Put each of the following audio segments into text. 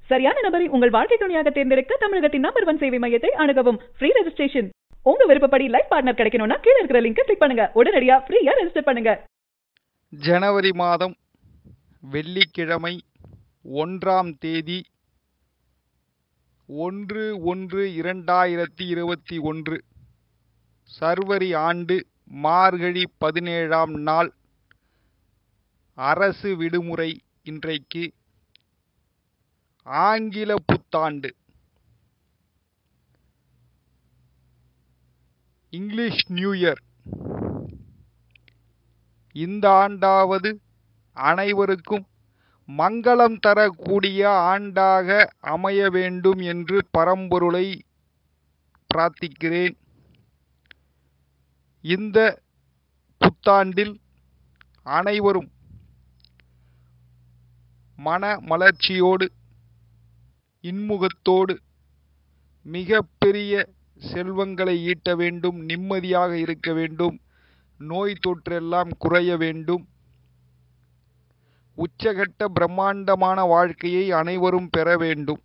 சரியான நபரை உங்கள் வாழ்க்கை துணையாக தேர்ந்தெடுக்க தமிழகத்தின் நம்பர் ஒன் சேவை மையத்தை அணுகவும் ஃப்ரீ ரெஜிஸ்ட்ரேஷன் உங்க விருப்பப்படி லைஃப் பார்ட்னர் கிடைக்கணும்னா கீழ இருக்கிற லிங்கை கிளிக் பண்ணுங்க உடனடியா ஃப்ரீயா ரெஜிஸ்டர் பண்ணுங்க ஜனவரி மாதம் வெள்ளிக்கிழமை ஒன்றாம் தேதி ஒன்று ஒன்று இரண்டாயிரத்தி இருபத்தி ஒன்று சர்வரி ஆண்டு மார்கழி பதினேழாம் நாள் அரசு விடுமுறை இன்றைக்கு ஆங்கில புத்தாண்டு இங்கிலீஷ் நியூ இயர் இந்த ஆண்டாவது அனைவருக்கும் மங்களம் தரக்கூடிய ஆண்டாக அமைய வேண்டும் என்று பரம்பொருளை பிரார்த்திக்கிறேன் இந்த புத்தாண்டில் அனைவரும் மன மலர்ச்சியோடு இன்முகத்தோடு மிக பெரிய செல்வங்களை ஈட்ட வேண்டும் நிம்மதியாக இருக்க வேண்டும் நோய் தொற்றெல்லாம் குறைய வேண்டும் உச்சகட்ட பிரம்மாண்டமான வாழ்க்கையை அனைவரும் பெற வேண்டும்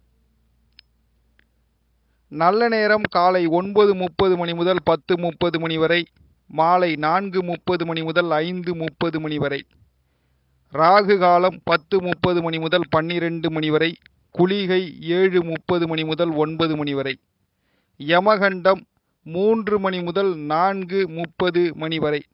நல்ல நேரம் காலை ஒன்பது முப்பது மணி முதல் பத்து முப்பது மணி வரை மாலை நான்கு முப்பது மணி முதல் ஐந்து முப்பது மணி வரை ராகு காலம் பத்து முப்பது மணி முதல் பன்னிரெண்டு மணி வரை குளிகை ஏழு முப்பது மணி முதல் ஒன்பது மணி வரை யமகண்டம் மூன்று மணி முதல் நான்கு முப்பது மணி வரை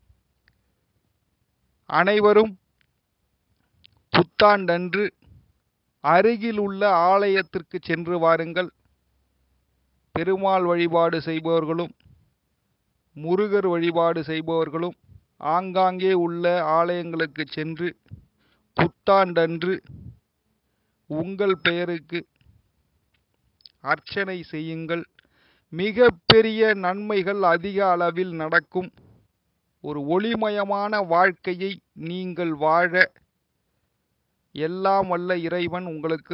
அனைவரும் புத்தாண்டன்று அருகில் உள்ள ஆலயத்திற்கு சென்று வாருங்கள் பெருமாள் வழிபாடு செய்பவர்களும் முருகர் வழிபாடு செய்பவர்களும் ஆங்காங்கே உள்ள ஆலயங்களுக்கு சென்று புத்தாண்டன்று உங்கள் பெயருக்கு அர்ச்சனை செய்யுங்கள் மிக பெரிய நன்மைகள் அதிக அளவில் நடக்கும் ஒரு ஒளிமயமான வாழ்க்கையை நீங்கள் வாழ எல்லாம் வல்ல இறைவன் உங்களுக்கு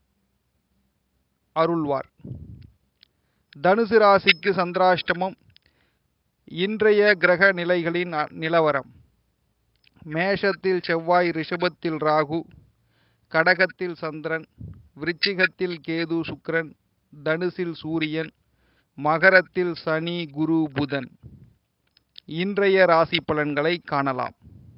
அருள்வார் தனுசு ராசிக்கு சந்திராஷ்டமம் இன்றைய கிரக நிலைகளின் அ- நிலவரம் மேஷத்தில் செவ்வாய் ரிஷபத்தில் ராகு கடகத்தில் சந்திரன் விருச்சிகத்தில் கேது சுக்கிரன் தனுசில் சூரியன் மகரத்தில் சனி குரு புதன் இன்றைய ராசி பலன்களை காணலாம்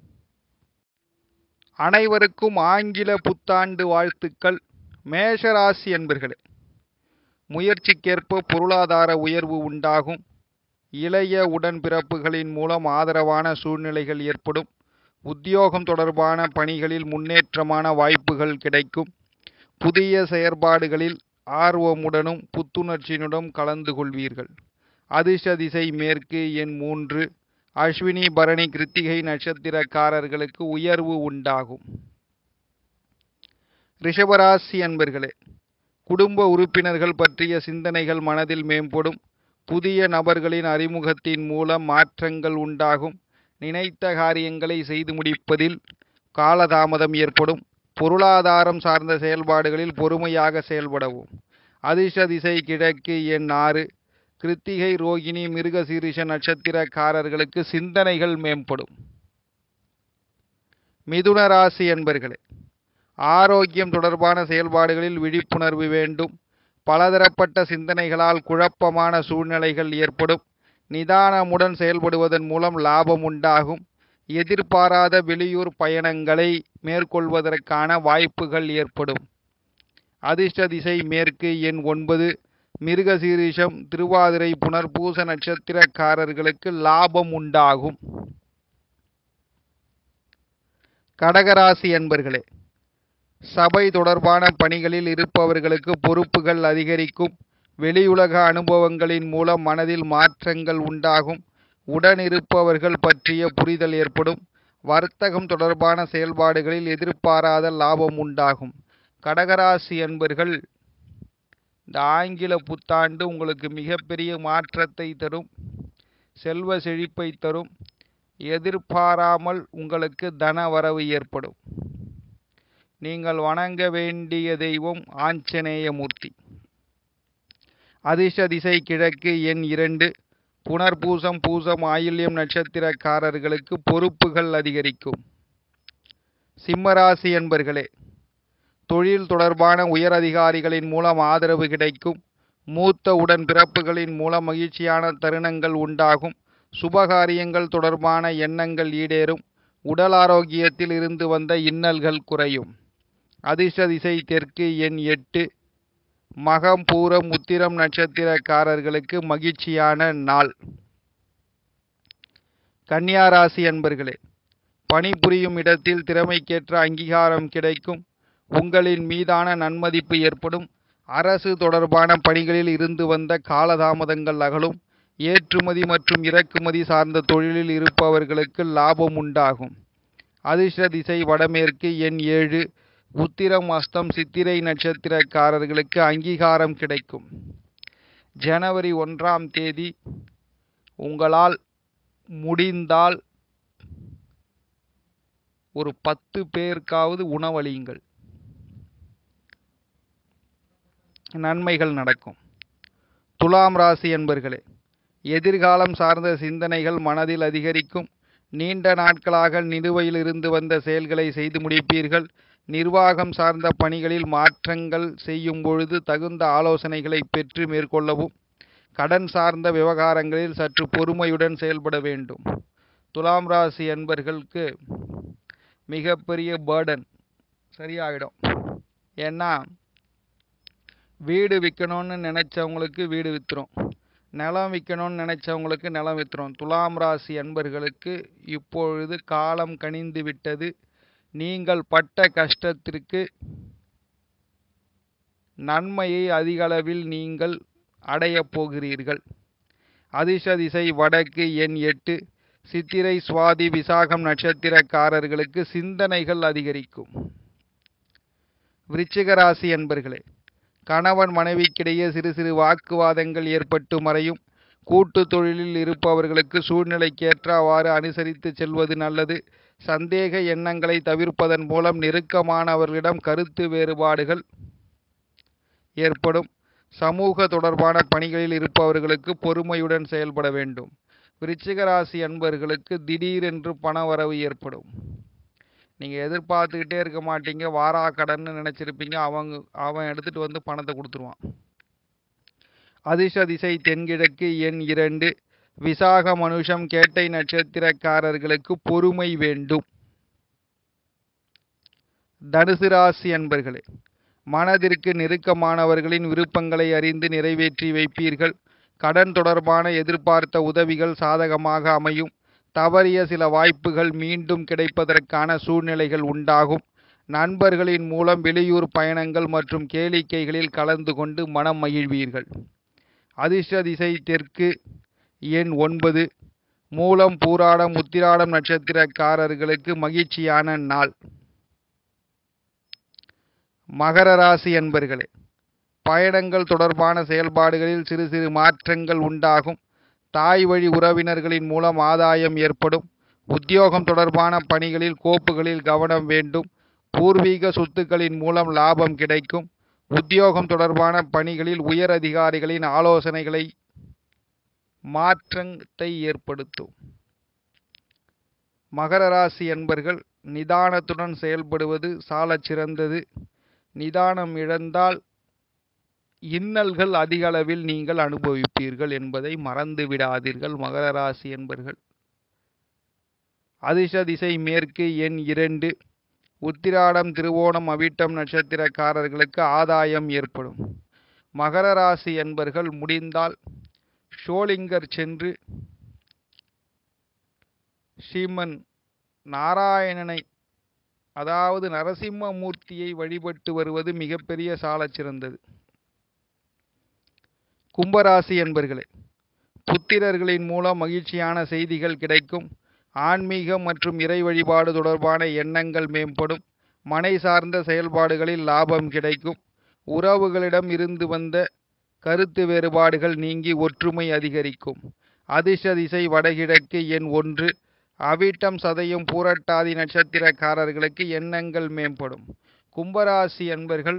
அனைவருக்கும் ஆங்கில புத்தாண்டு வாழ்த்துக்கள் மேஷராசி என்பர்களே முயற்சிக்கேற்ப பொருளாதார உயர்வு உண்டாகும் இளைய உடன்பிறப்புகளின் மூலம் ஆதரவான சூழ்நிலைகள் ஏற்படும் உத்தியோகம் தொடர்பான பணிகளில் முன்னேற்றமான வாய்ப்புகள் கிடைக்கும் புதிய செயற்பாடுகளில் ஆர்வமுடனும் புத்துணர்ச்சியுடனும் கலந்து கொள்வீர்கள் அதிர்ஷ்ட திசை மேற்கு எண் மூன்று அஸ்வினி பரணி கிருத்திகை நட்சத்திரக்காரர்களுக்கு உயர்வு உண்டாகும் ரிஷபராசி அன்பர்களே குடும்ப உறுப்பினர்கள் பற்றிய சிந்தனைகள் மனதில் மேம்படும் புதிய நபர்களின் அறிமுகத்தின் மூலம் மாற்றங்கள் உண்டாகும் நினைத்த காரியங்களை செய்து முடிப்பதில் காலதாமதம் ஏற்படும் பொருளாதாரம் சார்ந்த செயல்பாடுகளில் பொறுமையாக செயல்படவும் அதிர்ஷ்ட திசை கிழக்கு எண் ஆறு கிருத்திகை ரோகிணி மிருகசீரிஷ நட்சத்திரக்காரர்களுக்கு சிந்தனைகள் மேம்படும் மிதுன ராசி என்பர்களே ஆரோக்கியம் தொடர்பான செயல்பாடுகளில் விழிப்புணர்வு வேண்டும் பலதரப்பட்ட சிந்தனைகளால் குழப்பமான சூழ்நிலைகள் ஏற்படும் நிதானமுடன் செயல்படுவதன் மூலம் லாபம் உண்டாகும் எதிர்பாராத வெளியூர் பயணங்களை மேற்கொள்வதற்கான வாய்ப்புகள் ஏற்படும் அதிர்ஷ்ட திசை மேற்கு எண் ஒன்பது மிருகசீரிஷம் திருவாதிரை புனர்பூச நட்சத்திரக்காரர்களுக்கு லாபம் உண்டாகும் கடகராசி என்பர்களே சபை தொடர்பான பணிகளில் இருப்பவர்களுக்கு பொறுப்புகள் அதிகரிக்கும் வெளியுலக அனுபவங்களின் மூலம் மனதில் மாற்றங்கள் உண்டாகும் உடனிருப்பவர்கள் பற்றிய புரிதல் ஏற்படும் வர்த்தகம் தொடர்பான செயல்பாடுகளில் எதிர்பாராத லாபம் உண்டாகும் கடகராசி என்பர்கள் இந்த ஆங்கில புத்தாண்டு உங்களுக்கு மிகப்பெரிய மாற்றத்தை தரும் செல்வ செழிப்பை தரும் எதிர்பாராமல் உங்களுக்கு தன வரவு ஏற்படும் நீங்கள் வணங்க வேண்டிய தெய்வம் ஆஞ்சநேயமூர்த்தி அதிர்ஷ்ட திசை கிழக்கு எண் இரண்டு புனர்பூசம் பூசம் ஆயில்யம் நட்சத்திரக்காரர்களுக்கு பொறுப்புகள் அதிகரிக்கும் சிம்மராசி என்பர்களே தொழில் தொடர்பான உயர் அதிகாரிகளின் மூலம் ஆதரவு கிடைக்கும் மூத்த உடன் பிறப்புகளின் மூலம் மகிழ்ச்சியான தருணங்கள் உண்டாகும் சுபகாரியங்கள் தொடர்பான எண்ணங்கள் ஈடேறும் உடல் ஆரோக்கியத்தில் இருந்து வந்த இன்னல்கள் குறையும் அதிர்ஷ்ட திசை தெற்கு எண் எட்டு மகம் பூரம் உத்திரம் நட்சத்திரக்காரர்களுக்கு மகிழ்ச்சியான நாள் கன்னியா ராசி அன்பர்களே பணிபுரியும் இடத்தில் திறமைக்கேற்ற அங்கீகாரம் கிடைக்கும் உங்களின் மீதான நன்மதிப்பு ஏற்படும் அரசு தொடர்பான பணிகளில் இருந்து வந்த காலதாமதங்கள் அகலும் ஏற்றுமதி மற்றும் இறக்குமதி சார்ந்த தொழிலில் இருப்பவர்களுக்கு லாபம் உண்டாகும் அதிர்ஷ்ட திசை வடமேற்கு எண் ஏழு உத்திரம் அஸ்தம் சித்திரை நட்சத்திரக்காரர்களுக்கு அங்கீகாரம் கிடைக்கும் ஜனவரி ஒன்றாம் தேதி உங்களால் முடிந்தால் ஒரு பத்து பேருக்காவது உணவளியுங்கள் நன்மைகள் நடக்கும் துலாம் ராசி என்பர்களே எதிர்காலம் சார்ந்த சிந்தனைகள் மனதில் அதிகரிக்கும் நீண்ட நாட்களாக நிலுவையில் இருந்து வந்த செயல்களை செய்து முடிப்பீர்கள் நிர்வாகம் சார்ந்த பணிகளில் மாற்றங்கள் செய்யும் பொழுது தகுந்த ஆலோசனைகளை பெற்று மேற்கொள்ளவும் கடன் சார்ந்த விவகாரங்களில் சற்று பொறுமையுடன் செயல்பட வேண்டும் துலாம் ராசி என்பர்களுக்கு மிகப்பெரிய பேர்டன் சரியாயிடும் ஏன்னா வீடு விற்கணும்னு நினைச்சவங்களுக்கு வீடு வித்துரும் நிலம் விற்கணும்னு நினைச்சவங்களுக்கு நிலம் வித்துரும் துலாம் ராசி அன்பர்களுக்கு இப்பொழுது காலம் கனிந்து விட்டது நீங்கள் பட்ட கஷ்டத்திற்கு நன்மையை அதிகளவில் நீங்கள் அடையப் போகிறீர்கள் அதிர்ஷ்ட திசை வடக்கு எண் எட்டு சித்திரை சுவாதி விசாகம் நட்சத்திரக்காரர்களுக்கு சிந்தனைகள் அதிகரிக்கும் விருச்சிக ராசி என்பர்களே கணவன் மனைவிக்கிடையே சிறு சிறு வாக்குவாதங்கள் ஏற்பட்டு மறையும் கூட்டு தொழிலில் இருப்பவர்களுக்கு சூழ்நிலைக்கேற்றவாறு அனுசரித்து செல்வது நல்லது சந்தேக எண்ணங்களை தவிர்ப்பதன் மூலம் நெருக்கமானவர்களிடம் கருத்து வேறுபாடுகள் ஏற்படும் சமூக தொடர்பான பணிகளில் இருப்பவர்களுக்கு பொறுமையுடன் செயல்பட வேண்டும் விருச்சிக ராசி அன்பர்களுக்கு திடீரென்று பணவரவு ஏற்படும் நீங்கள் எதிர்பார்த்துக்கிட்டே இருக்க மாட்டீங்க வாரா கடன்னு நினச்சிருப்பீங்க அவங்க அவன் எடுத்துகிட்டு வந்து பணத்தை கொடுத்துருவான் அதிர்ஷ்ட திசை தென்கிழக்கு எண் இரண்டு விசாக மனுஷம் கேட்டை நட்சத்திரக்காரர்களுக்கு பொறுமை வேண்டும் தனுசு ராசி அன்பர்களே மனதிற்கு நெருக்கமானவர்களின் விருப்பங்களை அறிந்து நிறைவேற்றி வைப்பீர்கள் கடன் தொடர்பான எதிர்பார்த்த உதவிகள் சாதகமாக அமையும் தவறிய சில வாய்ப்புகள் மீண்டும் கிடைப்பதற்கான சூழ்நிலைகள் உண்டாகும் நண்பர்களின் மூலம் வெளியூர் பயணங்கள் மற்றும் கேளிக்கைகளில் கலந்து கொண்டு மனம் மகிழ்வீர்கள் அதிர்ஷ்ட திசை தெற்கு எண் ஒன்பது மூலம் பூராடம் உத்திராடம் நட்சத்திரக்காரர்களுக்கு மகிழ்ச்சியான நாள் மகர ராசி என்பர்களே பயணங்கள் தொடர்பான செயல்பாடுகளில் சிறு சிறு மாற்றங்கள் உண்டாகும் தாய் வழி உறவினர்களின் மூலம் ஆதாயம் ஏற்படும் உத்தியோகம் தொடர்பான பணிகளில் கோப்புகளில் கவனம் வேண்டும் பூர்வீக சொத்துக்களின் மூலம் லாபம் கிடைக்கும் உத்தியோகம் தொடர்பான பணிகளில் உயர் அதிகாரிகளின் ஆலோசனைகளை மாற்றத்தை ஏற்படுத்தும் மகர ராசி என்பர்கள் நிதானத்துடன் செயல்படுவது சாலச் சிறந்தது நிதானம் இழந்தால் இன்னல்கள் அதிக அளவில் நீங்கள் அனுபவிப்பீர்கள் என்பதை மறந்து விடாதீர்கள் மகர ராசி என்பர்கள் அதிர்ஷ்ட திசை மேற்கு எண் இரண்டு உத்திராடம் திருவோணம் அவிட்டம் நட்சத்திரக்காரர்களுக்கு ஆதாயம் ஏற்படும் மகர ராசி என்பர்கள் முடிந்தால் ஷோலிங்கர் சென்று ஸ்ரீமன் நாராயணனை அதாவது நரசிம்மமூர்த்தியை வழிபட்டு வருவது மிகப்பெரிய சாலச் சிறந்தது கும்பராசி என்பர்களே புத்திரர்களின் மூலம் மகிழ்ச்சியான செய்திகள் கிடைக்கும் ஆன்மீகம் மற்றும் இறை வழிபாடு தொடர்பான எண்ணங்கள் மேம்படும் மனை சார்ந்த செயல்பாடுகளில் லாபம் கிடைக்கும் உறவுகளிடம் இருந்து வந்த கருத்து வேறுபாடுகள் நீங்கி ஒற்றுமை அதிகரிக்கும் அதிர்ஷ்ட திசை வடகிழக்கு எண் ஒன்று அவிட்டம் சதயம் பூரட்டாதி நட்சத்திரக்காரர்களுக்கு எண்ணங்கள் மேம்படும் கும்பராசி என்பர்கள்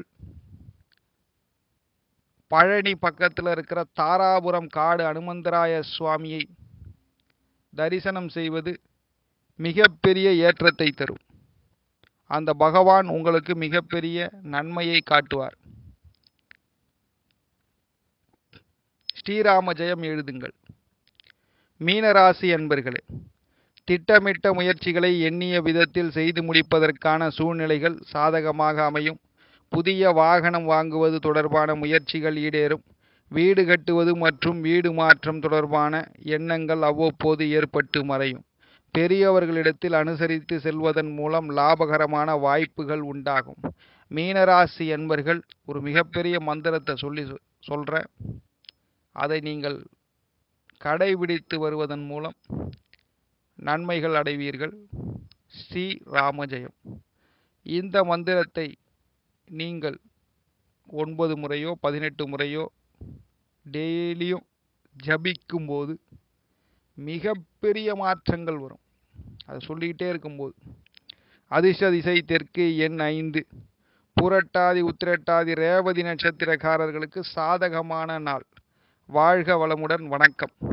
பழனி பக்கத்தில் இருக்கிற தாராபுரம் காடு அனுமந்தராய சுவாமியை தரிசனம் செய்வது மிகப்பெரிய ஏற்றத்தை தரும் அந்த பகவான் உங்களுக்கு மிகப்பெரிய நன்மையை காட்டுவார் ஸ்ரீராம ஜெயம் எழுதுங்கள் மீனராசி அன்பர்களே திட்டமிட்ட முயற்சிகளை எண்ணிய விதத்தில் செய்து முடிப்பதற்கான சூழ்நிலைகள் சாதகமாக அமையும் புதிய வாகனம் வாங்குவது தொடர்பான முயற்சிகள் ஈடேறும் வீடு கட்டுவது மற்றும் வீடு மாற்றம் தொடர்பான எண்ணங்கள் அவ்வப்போது ஏற்பட்டு மறையும் பெரியவர்களிடத்தில் அனுசரித்து செல்வதன் மூலம் லாபகரமான வாய்ப்புகள் உண்டாகும் மீனராசி என்பர்கள் ஒரு மிகப்பெரிய மந்திரத்தை சொல்லி சொ- சொல்றேன் அதை நீங்கள் கடைபிடித்து வருவதன் மூலம் நன்மைகள் அடைவீர்கள் ஸ்ரீ ராமஜெயம் இந்த மந்திரத்தை நீங்கள் ஒன்பது முறையோ பதினெட்டு முறையோ டெய்லியும் ஜபிக்கும்போது மிகப்பெரிய மாற்றங்கள் வரும் அதை சொல்லிக்கிட்டே இருக்கும்போது அதிர்ஷ்ட திசை தெற்கு எண் ஐந்து புரட்டாதி உத்திரட்டாதி ரேவதி நட்சத்திரக்காரர்களுக்கு சாதகமான நாள் வாழ்க வளமுடன் வணக்கம்